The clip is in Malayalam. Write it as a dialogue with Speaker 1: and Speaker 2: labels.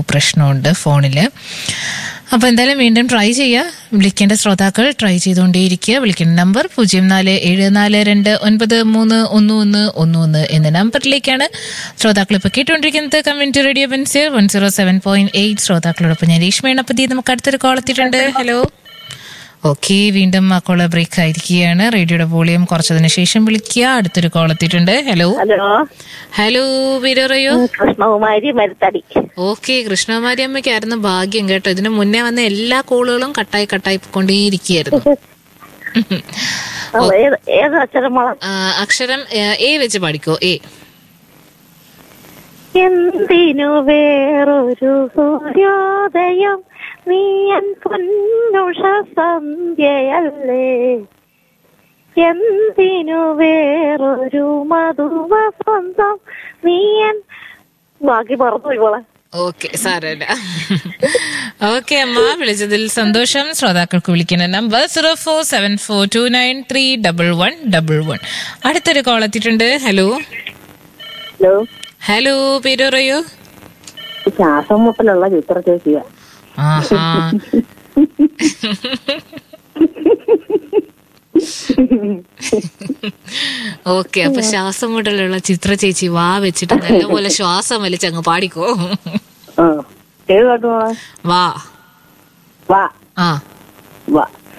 Speaker 1: പ്രശ്നമുണ്ട് ഫോണിൽ അപ്പോൾ എന്തായാലും വീണ്ടും ട്രൈ ചെയ്യുക വിളിക്കേണ്ട ശ്രോതാക്കൾ ട്രൈ ചെയ്തുകൊണ്ടേയിരിക്കുക വിളിക്കേണ്ട നമ്പർ പൂജ്യം നാല് ഏഴ് നാല് രണ്ട് ഒൻപത് മൂന്ന് ഒന്ന് ഒന്ന് ഒന്ന് ഒന്ന് എന്ന നമ്പറിലേക്കാണ് ശ്രോതാക്കൾ ഇപ്പോൾ കേട്ടുകൊണ്ടിരിക്കുന്നത് community radio Benziger one zero seven point eight ശ്രോതാക്കളോടൊപ്പം ഞാൻ രേഷ്മയാണ് അപ്പോൾ നമുക്ക് അടുത്തൊരു കോൾ എത്തിയിട്ടുണ്ട് ഹലോ ഓക്കെ വീണ്ടും ആ കോള് ബ്രേക്ക് ആയിരിക്കുകയാണ് റേഡിയോയുടെ വോളിയം കുറച്ചതിന് ശേഷം വിളിക്കുക അടുത്തൊരു കോൾ എത്തിയിട്ടുണ്ട് ഹലോ
Speaker 2: ഹലോ
Speaker 1: ഹലോ വീരറയോ
Speaker 2: കൃഷ്ണകുമാരി മരുത്തടി
Speaker 1: ഓക്കെ കൃഷ്ണകുമാരി അമ്മയ്ക്കായിരുന്നു ഭാഗ്യം കേട്ടോ ഇതിന് മുന്നേ വന്ന എല്ലാ കോളുകളും കട്ടായി കട്ടായി കൊണ്ടേയിരിക്കുകയായിരുന്നു
Speaker 2: ഓ, ഏത് ഏത് അക്ഷരം മോളെ
Speaker 1: ആ, അക്ഷരം ആ, എ വെച്ച് പഠിക്കോ എ
Speaker 2: എന്തിനു വേറൊരു സൂര്യോദയം നീയൻ പൊന്നുഷ സന്ധ്യയല്ലേ എന്തിനു വേറൊരു മധുവസന്തം നീയൻ ബാക്കി പറഞ്ഞു മോളെ
Speaker 1: ഓക്കെ സാരമില്ല ഓക്കെ അമ്മ വിളിച്ചതിൽ സന്തോഷം ശ്രോതാക്കൾക്ക് വിളിക്കുന്ന number zero four seven four two nine three double one double one അടുത്തൊരു കോൾ എത്തിയിട്ടുണ്ട് ഹലോ
Speaker 2: ഹലോ
Speaker 1: ഹലോ പേര് പറയൂ
Speaker 2: ശ്വാസം മുട്ടലുള്ള ചിത്ര ചേച്ചിയാ
Speaker 1: ആഹാ ഓക്കെ അപ്പൊ ശ്വാസം മുട്ടലുള്ള ചിത്ര ചേച്ചി വാ വെച്ചിട്ട് നല്ലപോലെ ശ്വാസം വലിച്ചങ്ങ് പാടിക്കോ
Speaker 2: ആ ഏത് പാട്ട് മോളെ
Speaker 1: വാ
Speaker 2: വാ
Speaker 1: ആ
Speaker 2: വാ